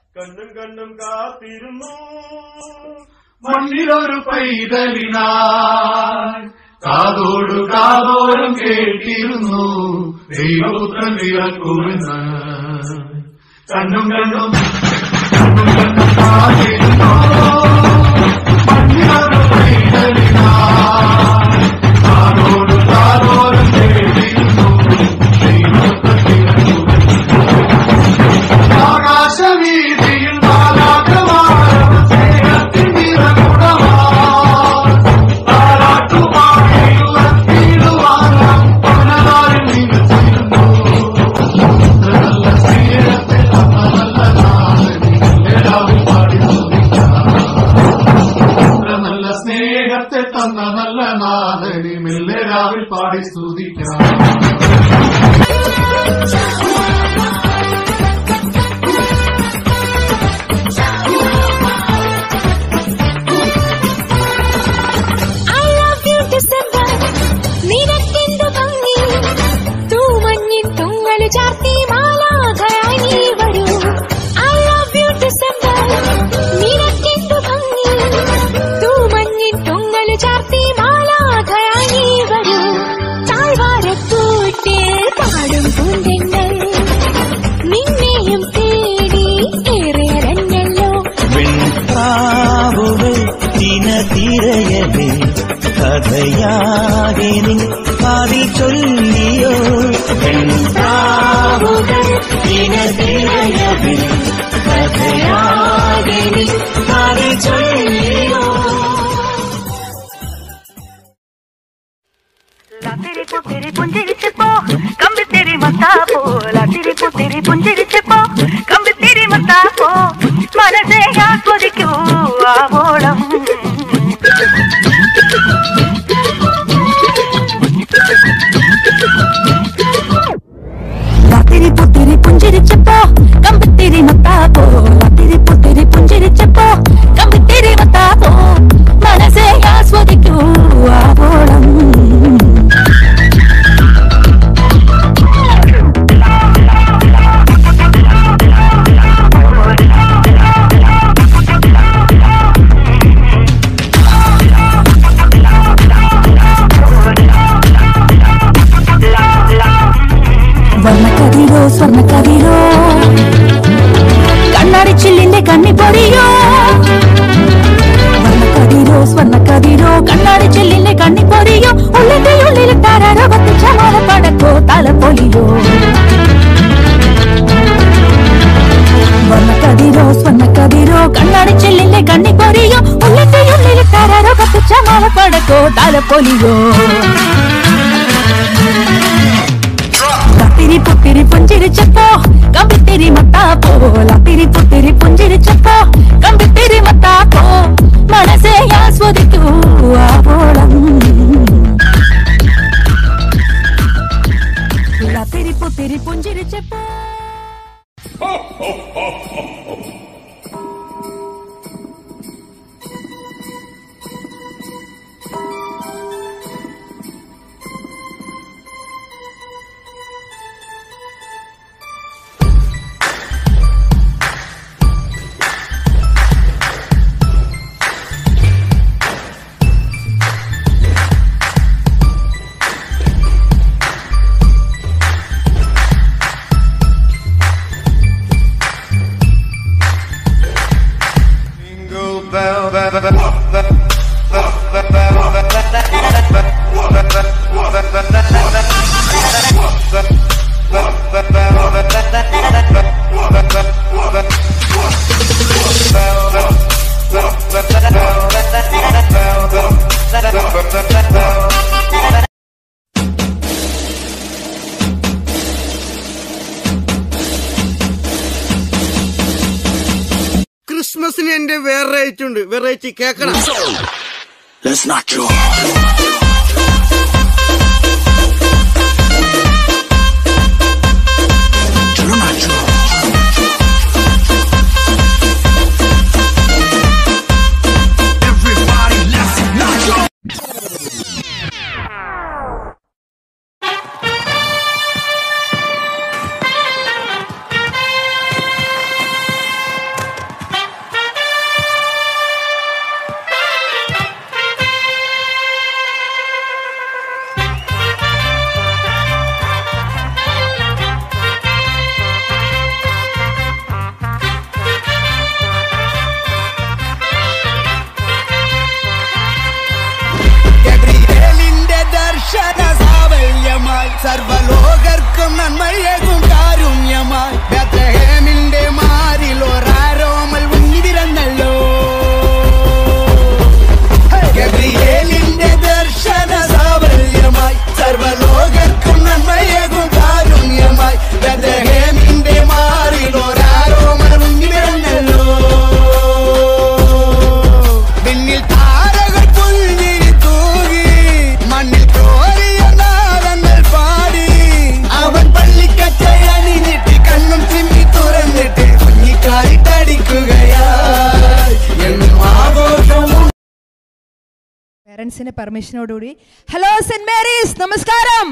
കണ്ണും കണ്ണും കാത്തിരുന്നു മണ്ണിലൊരു പൈതലിനായി കാതോടു കാതോരം കേട്ടിരുന്നു ദൈവപുത്രൻ ഇറക്കുമെന്ന് കണ്ണും കണ്ണും കണ്ണും കണ്ണും കാത്തിരുന്നു മണ്ണിലൊരു പൈതലിനായി കാതോടു കാതോരം കേട്ടിരുന്നു ദൈവപുത്രൻ ഇറക്കുമെന്ന് ആകാശവീതിയിൽ മാലാഖമാരവ സ്നേഹത്തിൻ നിറകുടമായി താരാട്ടുപാടിയുറക്കിടുവാനാം പതിനാറിൽ നിന്നിരുന്നു. നല്ല സ്നേഹത്തെ തന്ന നല്ല നാഥനെ എല്ലാവരും പാടി സ്തുതിക്കാം. ഇത്ര നല്ല സ്നേഹത്തെ തന്ന നല്ല നാഥനെ മെല്ലെ രാവിൽ പാടി സ്തുതിക്കാം I love you December നിനക്കെന്ത് ഭംഗി തൂമഞ്ഞിൻ തുങ്ങൽ ചാർത്തി മാലാഖയായി നീ വരൂ I love you December നിനക്കെന്ത് ഭംഗി തൂമഞ്ഞിൻ തുങ്ങൽ ചാർത്തി മാലാഖയായി നീ വരൂ താഴ്വാരക്കൂട്ടിൽ പാടും പൂന്തെങ്ങൾ നിന്നെയും തേടി ഏറെ അലഞ്ഞല്ലോ വെൺപ്രാവുകൾ ദിനതിരയവേ കഥയാകെ നിൻ കാതിൽ ചൊല്ലിയോ വെൺപ്രാവുകൾ ദിനതിരയവേ കഥയാകെ നിൻ കാതിൽ ചൊല്ലിയോ ലാത്തിരി പുത്തിരി പുഞ്ചിരിച്ചപ്പോ കമ്പിത്തിരി മത്താപ്പോ ലാത്തിരി പുത്തിരി പുഞ്ചിരിച്ചപ്പോ കമ്പിത്തിരി മത്താപ്പോ മനസ്സെ ആസ്വദിക്കൂ ആവോളം ലാത്തിരി പുത്തിരി പുഞ്ചിരിച്ചപ്പോ കമ്പിത്തിരി മത്താപ്പോ ലാത്തിരി പുത്തിരി പുഞ്ചിരിച്ചപ്പോ കമ്പിത്തിരി മത്താപ്പോ മനസ്സെ ആസ്വദിക്കൂ ആവോളം വർണ്ണക്കതിരോ സ്വർണ്ണക്കതിരോ കണ്ണാടി ചില്ലിന്റെ കണ്ണി പൊറിയോ വർണ്ണക്കതിരോ സ്വർണ്ണക്കതിരോ കണ്ണാടി ചില്ലിന്റെ കണ്ണി പൊറിയോ ഉള്ളിന്റെ ഉള്ളിൽ താരാരോപത്തിൽ ചമാല പടക്കോ തല പൊലിയോ വർണ്ണക്കതിരോ സ്വർണ്ണക്കതിരോ കണ്ണാടി ചില്ലിന്റെ കണ്ണി പൊറിയോ ഉള്ളിന്റെ ഉള്ളിൽ താരാരോപത്തിൽ ചമാല പടക്കോ തല പൊലിയോ ലാത്തിരി പുത്തിരി പുഞ്ചിരിച്ചപ്പോ കമ്പിത്തിരി മത്താപ്പോ ലാത്തിരി പുത്തിരി പുഞ്ചിരിച്ചപ്പോ കമ്പിത്തിരി മത്താപ്പോ മനസ്സെ ആസ്വദിക്കൂ ആവോളം ലാത്തിരി പുത്തിരി പുഞ്ചിരിച്ചപ്പോ ക്രിസ്മസിന് എന്റെ വെറൈറ്റി ഉണ്ട് വെറൈറ്റി കേക്കണം Let's not joke. चलो नाचो Everybody, let's nacho. സൗന്ദര്യമായി സർവലോകർക്കും നന്മയേകും കാരുണ്യമായി ബേത്ലഹേമിന്റെ മാറിൽ ഒരാരോമൽ ഉന്നിരന്നല്ലോ ഗബ്രിയേലിന്റെ ദർശന സാവല്യമായി സർവലോകർക്കും നന്മയേകും കാരുണ്യമായി ബേത്ലഹേമിന്റെ മാറിൽ ഒരാരോമൽ ഉന്നിരന്നല്ലോ പിന്നിൽ താരകൾ പുൽഞ്ഞിരി തൂകി മണ്ണിൽ കോരിയ നാദങ്ങൾ പാടി അവൻ പള്ളിക്കച്ചയണിഞ്ഞിട്ട് കണ്ണും ചിമ്മി തുറന്നിട്ട് കുഞ്ഞിക്കായിട്ടടിക്കുകയായി എന്നും ആഘോഷവും പേരൻസിന്റെ പെർമിഷനോടുകൂടി ഹലോ സെന്റ് മേരീസ് നമസ്കാരം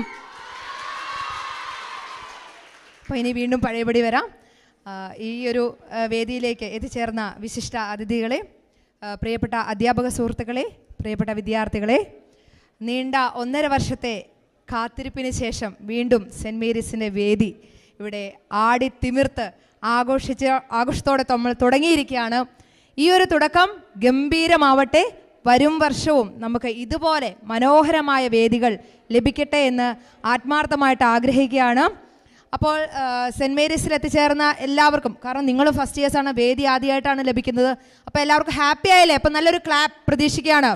അപ്പോൾ ഇനി വീണ്ടും പഴയപടി വരാം ആ, ഈ ഒരു ആ, വേദിയിലേക്ക് എത്തിച്ചേർന്ന വിശിഷ്ട അതിഥികളെ ആ, പ്രിയപ്പെട്ട അധ്യാപക സുഹൃത്തുക്കളെ പ്രിയപ്പെട്ട വിദ്യാർത്ഥികളെ നീണ്ട ഒന്നര വർഷത്തെ കാത്തിരിപ്പിന് ശേഷം വീണ്ടും സെൻറ് മേരീസിൻ്റെ വേദി ഇവിടെ ആടി തിമിർത്ത് ആഘോഷിച്ച് ആഘോഷത്തോടെ നമ്മൾ തുടങ്ങിയിരിക്കുകയാണ് ഈ ഒരു തുടക്കം ഗംഭീരമാവട്ടെ വരും വർഷവും നമുക്ക് ഇതുപോലെ മനോഹരമായ വേദികൾ ലഭിക്കട്ടെ എന്ന് ആത്മാർത്ഥമായിട്ട് ആഗ്രഹിക്കുകയാണ് അപ്പോൾ ആ, സെൻറ് മേരീസിൽ എത്തിച്ചേർന്ന എല്ലാവർക്കും കാരണം നിങ്ങളും ഫസ്റ്റ് ഇയേഴ്സാണ് വേദി ആദ്യമായിട്ടാണ് ലഭിക്കുന്നത് അപ്പോൾ എല്ലാവർക്കും ഹാപ്പി ആയില്ലേ അപ്പോൾ നല്ലൊരു ക്ലാപ്പ് പ്രതീക്ഷിക്കുകയാണ്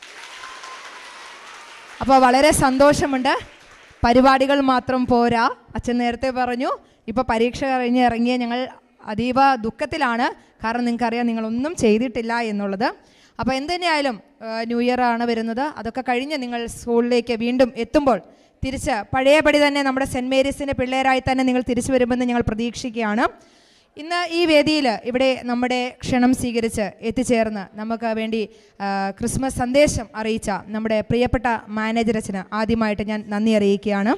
അപ്പോൾ വളരെ സന്തോഷമുണ്ട് പരിപാടികൾ മാത്രം പോരാ അച്ഛൻ നേരത്തെ പറഞ്ഞു ഇപ്പോൾ പരീക്ഷ കഴിഞ്ഞ് ഇറങ്ങിയ ഞങ്ങൾ അതീവ ദുഃഖത്തിലാണ് കാരണം നിങ്ങൾക്കറിയാം നിങ്ങളൊന്നും ചെയ്തിട്ടില്ല എന്നുള്ളത് അപ്പോൾ എന്തുതന്നെയായാലും ആ, ന്യൂ ഇയർ ആണ് വരുന്നത് അതൊക്കെ കഴിഞ്ഞ് നിങ്ങൾ സ്കൂളിലേക്ക് വീണ്ടും എത്തുമ്പോൾ തിരിച്ച് പഴയപടി തന്നെ നമ്മുടെ സെൻറ് മേരീസിൻ്റെ പിള്ളേരായി തന്നെ നിങ്ങൾ തിരിച്ചു വരുമെന്ന് ഞങ്ങൾ പ്രതീക്ഷിക്കുകയാണ് ഇന്ന് ഈ വേദിയിൽ ഇവിടെ നമ്മുടെ ക്ഷണം സ്വീകരിച്ച് എത്തിച്ചേർന്ന് നമുക്ക് വേണ്ടി ആ, ക്രിസ്മസ് സന്ദേശം അറിയിച്ച നമ്മുടെ പ്രിയപ്പെട്ട മാനേജരച്ചന് ആദ്യമായിട്ട് ഞാൻ നന്ദി അറിയിക്കുകയാണ്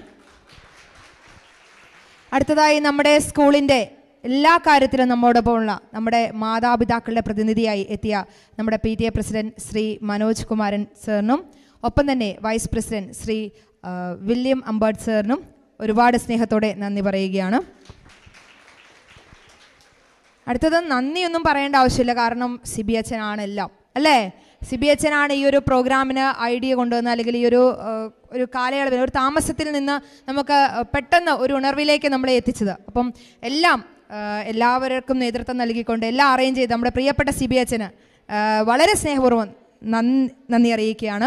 അടുത്തതായി നമ്മുടെ സ്കൂളിൻ്റെ എല്ലാ കാര്യത്തിലും നമ്മോടൊപ്പമുള്ള നമ്മുടെ മാതാപിതാക്കളുടെ പ്രതിനിധിയായി എത്തിയ നമ്മുടെ P T A president Shri Manoj Kumaran സാറിനും ഒപ്പം തന്നെ വൈസ് പ്രസിഡന്റ് ശ്രീ ആ, വില്യം അംബേർട്ട് സാറിനും ഒരുപാട് സ്നേഹത്തോടെ നന്ദി പറയുകയാണ് അടുത്തത് നന്ദിയൊന്നും പറയേണ്ട ആവശ്യമില്ല കാരണം സിബി അച്ഛനാണ് എല്ലാം അല്ലേ സിബി അച്ഛനാണ് ഈ ഒരു പ്രോഗ്രാമിന് ഐഡിയ കൊണ്ടുവന്ന അല്ലെങ്കിൽ ഈ ഒരു ആ, ഒരു കാലയളവിൽ ഒരു താമസത്തിൽ നിന്ന് നമുക്ക് പെട്ടെന്ന് ഒരു ഉണർവിലേക്ക് നമ്മളെ എത്തിച്ചത് അപ്പം എല്ലാം ആ, എല്ലാവർക്കും നേതൃത്വം നൽകിക്കൊണ്ട് എല്ലാം അറേഞ്ച് ചെയ്ത് നമ്മുടെ പ്രിയപ്പെട്ട സിബി അച്ഛന് ആ, വളരെ സ്നേഹപൂർവ്വം നന്ദി നന്ദി അറിയിക്കുകയാണ്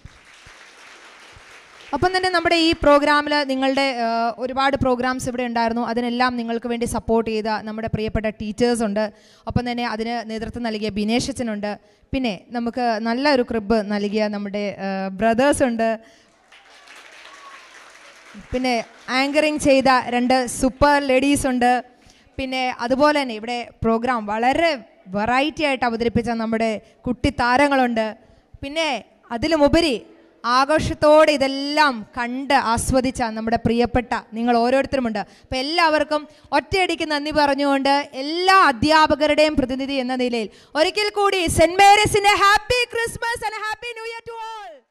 ഒപ്പം തന്നെ നമ്മുടെ ഈ പ്രോഗ്രാമിൽ നിങ്ങളുടെ ആ, ഒരുപാട് പ്രോഗ്രാംസ് ഇവിടെ ഉണ്ടായിരുന്നു അതിനെല്ലാം നിങ്ങൾക്ക് വേണ്ടി സപ്പോർട്ട് ചെയ്ത നമ്മുടെ പ്രിയപ്പെട്ട ടീച്ചേഴ്സ് ഉണ്ട് ഒപ്പം തന്നെ അതിന് നേതൃത്വം നൽകിയ ബിനേഷ് അച്ഛനുണ്ട് പിന്നെ നമുക്ക് നല്ലൊരു ക്രിബ് നൽകിയ നമ്മുടെ ബ്രദേഴ്സ് ഉണ്ട് പിന്നെ ആങ്കറിങ് ചെയ്ത രണ്ട് സൂപ്പർ ലേഡീസ് ഉണ്ട് പിന്നെ അതുപോലെ തന്നെ ഇവിടെ പ്രോഗ്രാം വളരെ വെറൈറ്റി ആയിട്ട് അവതരിപ്പിച്ച നമ്മുടെ കുട്ടി താരങ്ങളുണ്ട് പിന്നെ അതിലുമുപരി ആഘോഷത്തോടെ ഇതെല്ലാം കണ്ട് ആസ്വദിച്ച നമ്മുടെ പ്രിയപ്പെട്ട നിങ്ങൾ ഓരോരുത്തരുമുണ്ട് അപ്പോൾ എല്ലാവർക്കും ഒറ്റയടിക്ക് നന്ദി പറഞ്ഞുകൊണ്ട് എല്ലാ അധ്യാപകരുടെയും പ്രതിനിധി എന്ന നിലയിൽ ഒരിക്കൽ കൂടി സെന്റ് മേരീസിന്റെ happy Christmas and happy new year to all